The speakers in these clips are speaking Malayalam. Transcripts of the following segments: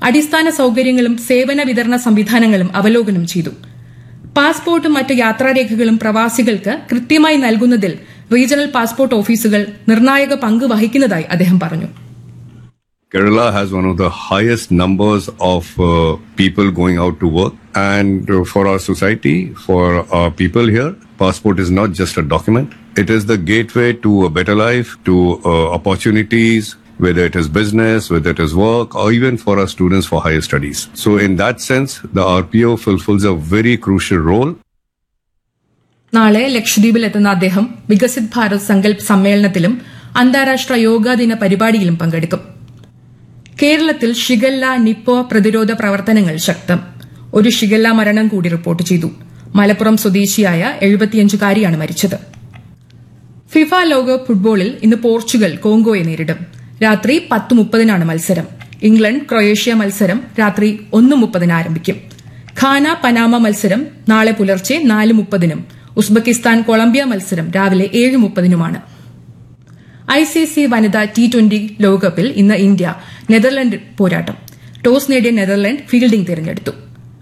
അടിസ്ഥാന സൌകര്യങ്ങളും സേവന വിതരണ സംവിധാനങ്ങളും അവലോകനം ചെയ്തു പാസ്പോർട്ടും മറ്റ് യാത്രാരേഖകളും പ്രവാസികൾക്ക് കൃത്യമായി നൽകുന്നതിൽ റീജിയണൽ പാസ്പോർട്ട് ഓഫീസുകൾ നിർണായക പങ്ക് വഹിക്കുന്നതായി അദ്ദേഹം പറഞ്ഞു Kerala has one of the highest numbers of uh, people going out to work. And uh, for our society, for our people here, passport is not just a document. It is the gateway to a better life, to uh, opportunities, whether it is business, whether it is work, or even for our students for higher studies. So in that sense, the RPO fulfills a very crucial role നാളെ ലക്ഷദ്വീപിലെത്തുന്ന അദ്ദേഹം വികസിത് ഭാരത് സങ്കല്പ് സമ്മേളനത്തിലും അന്താരാഷ്ട്ര യോഗാ ദിന പരിപാടിയിലും പങ്കെടുക്കും കേരളത്തിൽ ഷിഗല്ല നിപ്പോ പ്രതിരോധ പ്രവർത്തനങ്ങൾ ശക്തം ഒരു ഷിഗല്ല മരണം കൂടി റിപ്പോർട്ട് ചെയ്തു മലപ്പുറം സ്വദേശിയായ എഴുപത്തിയഞ്ചുകാരിയാണ് മരിച്ചത് ഫിഫ ലോകകപ്പ് ഫുട്ബോളിൽ ഇന്ന് പോർച്ചുഗൽ കോങ്കോയെ നേരിടും രാത്രി പത്ത് മുപ്പതിനാണ് മത്സരം ഇംഗ്ലണ്ട് ക്രൊയേഷ്യ മത്സരം രാത്രി ഒന്ന് മുപ്പതിന് ആരംഭിക്കും ഖാന പനാമ മത്സരം നാളെ പുലർച്ചെ നാല് മുപ്പതിനും ഉസ്ബെക്കിസ്ഥാൻ കൊളംബിയ മത്സരം രാവിലെ ഏഴ് മുപ്പതിനുമാണ് ഐ സി സി വനിതാ ടി ട്വന്റി ലോകകപ്പിൽ ഇന്ന് ഇന്ത്യ നെതർലൻഡ് പോരാട്ടം ടോസ് നേടിയ നെതർലൻഡ് ഫീൽഡിംഗ് തിരഞ്ഞെടുത്തു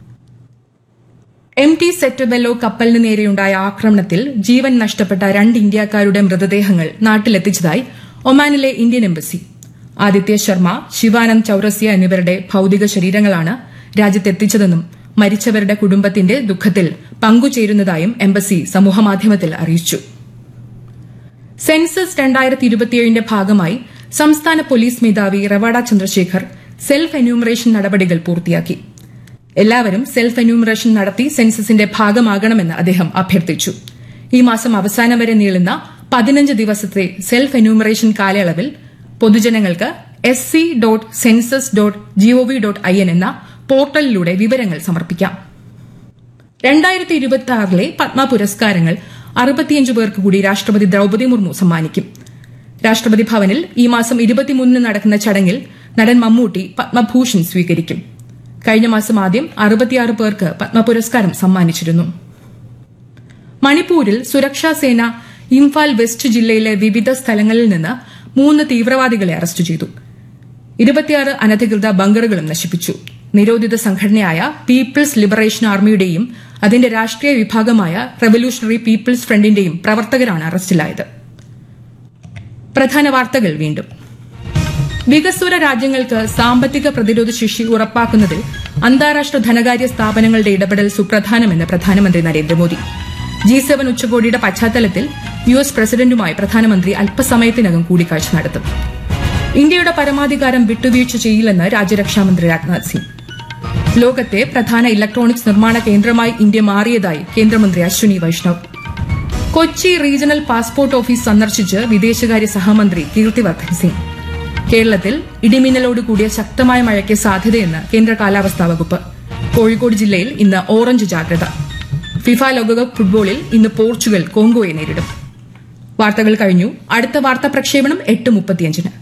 എം ടി സെറ്റബെല്ലോ കപ്പലിന് നേരെയുണ്ടായ ആക്രമണത്തിൽ ജീവൻ നഷ്ടപ്പെട്ട രണ്ട് ഇന്ത്യക്കാരുടെ മൃതദേഹങ്ങൾ നാട്ടിലെത്തിച്ചതായി ഒമാനിലെ ഇന്ത്യൻ എംബസി ആദിത്യ ശർമ്മ ശിവാനന്ദ് ചൌറസിയ എന്നിവരുടെ ഭൌതിക ശരീരങ്ങളാണ് രാജ്യത്തെത്തിച്ചതെന്നും മരിച്ചവരുടെ കുടുംബത്തിന്റെ ദുഃഖത്തിൽ പങ്കുചേരുന്നതായും എംബസി സമൂഹമാധ്യമത്തിൽ അറിയിച്ചു സെൻസസ് രണ്ടായിരത്തി ഇരുപത്തിയേഴിന്റെ ഭാഗമായി സംസ്ഥാന പോലീസ് മേധാവി റവാഡ ചന്ദ്രശേഖർ സെൽഫ് എന്യൂമറേഷൻ നടപടികൾ പൂർത്തിയാക്കി എല്ലാവരും സെൽഫ് എന്യൂമറേഷൻ നടത്തി സെൻസസിന്റെ ഭാഗമാകണമെന്ന് അദ്ദേഹം അഭ്യർത്ഥിച്ചു ഈ മാസം അവസാനം വരെ നീളുന്ന പതിനഞ്ച് ദിവസത്തെ സെൽഫ് എന്യൂമറേഷൻ കാലയളവിൽ പൊതുജനങ്ങൾക്ക് S C dot census dot GOV dot I N എന്ന പോർട്ടലിലൂടെ വിവരങ്ങൾ സമർപ്പിക്കാം രണ്ടായിരത്തി ഇരുപത്തി ആറിലെ പത്മ പുരസ്കാരങ്ങൾ അറുപത്തിയഞ്ച് പേർക്ക് കൂടി രാഷ്ട്രപതി ദ്രൌപദി മുർമു സമ്മാനിക്കും രാഷ്ട്രപതി ഭവനിൽ ഈ മാസം ഇരുപത്തിമൂന്നിന് നടക്കുന്ന ചടങ്ങിൽ നടൻ മമ്മൂട്ടി പത്മഭൂഷൺ സ്വീകരിക്കും കഴിഞ്ഞ മാസം ആദ്യം അറുപത്തിയാറ് പേർക്ക് പത്മ പുരസ്കാരം സമ്മാനിച്ചിരുന്നു മണിപ്പൂരിൽ സുരക്ഷാ സേന ഇംഫാൽ വെസ്റ്റ് ജില്ലയിലെ വിവിധ സ്ഥലങ്ങളിൽ നിന്ന് മൂന്ന് തീവ്രവാദികളെ അറസ്റ്റ് ചെയ്തു ഇരുപത്തിയാറ് അനധികൃത ബങ്കറുകളും നശിപ്പിച്ചു നിരോധിത സംഘടനയായ പീപ്പിൾസ് ലിബറേഷൻ ആർമിയുടെയും അതിന്റെ രാഷ്ട്രീയ വിഭാഗമായ റവല്യൂഷണറി പീപ്പിൾസ് ഫ്രണ്ടിന്റെയും പ്രവർത്തകരാണ് അറസ്റ്റിലായത് പ്രധാന വാർത്തകൾ വീണ്ടും വികസ്വര രാജ്യങ്ങൾക്ക് സാമ്പത്തിക പ്രതിരോധ ശേഷി ഉറപ്പാക്കുന്നതിൽ അന്താരാഷ്ട്ര ധനകാര്യ സ്ഥാപനങ്ങളുടെ ഇടപെടൽ സുപ്രധാനമെന്ന് പ്രധാനമന്ത്രി നരേന്ദ്രമോദി ജി സെവൻ ഉച്ചകോടിയുടെ പശ്ചാത്തലത്തിൽ യു എസ് പ്രസിഡന്റുമായി പ്രധാനമന്ത്രി അല്പസമയത്തിനകം കൂടിക്കാഴ്ച നടത്തും ഇന്ത്യയുടെ പരമാധികാരം വിട്ടുവീഴ്ച ചെയ്യില്ലെന്ന് രാജ്യരക്ഷാമന്ത്രി രാജ്നാഥ് സിംഗ് ലോകത്തെ പ്രധാന ഇലക്ട്രോണിക്സ് നിർമ്മാണ കേന്ദ്രമായി ഇന്ത്യ മാറിയതായി കേന്ദ്രമന്ത്രി Ashwini Vaishnaw Kochi regional passport office സന്ദർശിച്ച് വിദേശകാര്യ സഹമന്ത്രി കീർത്തിവർദ്ധൻ സിംഗ് കേരളത്തിൽ ഇടിമിന്നലോട് കൂടിയ ശക്തമായ മഴയ്ക്ക് സാധ്യതയെന്ന് കേന്ദ്ര കാലാവസ്ഥാ വകുപ്പ് കോഴിക്കോട് ജില്ലയിൽ ഇന്ന് ഓറഞ്ച് ജാഗ്രത ഫിഫ ലോകകപ്പ് ഫുട്ബോളിൽ ഇന്ന് പോർച്ചുഗൽ കോങ്കോയെ നേരിടും വാർത്തകൾ കഴിഞ്ഞു അടുത്ത വാർത്താ പ്രക്ഷേപണം എട്ട് മുപ്പത്തിയഞ്ചിന്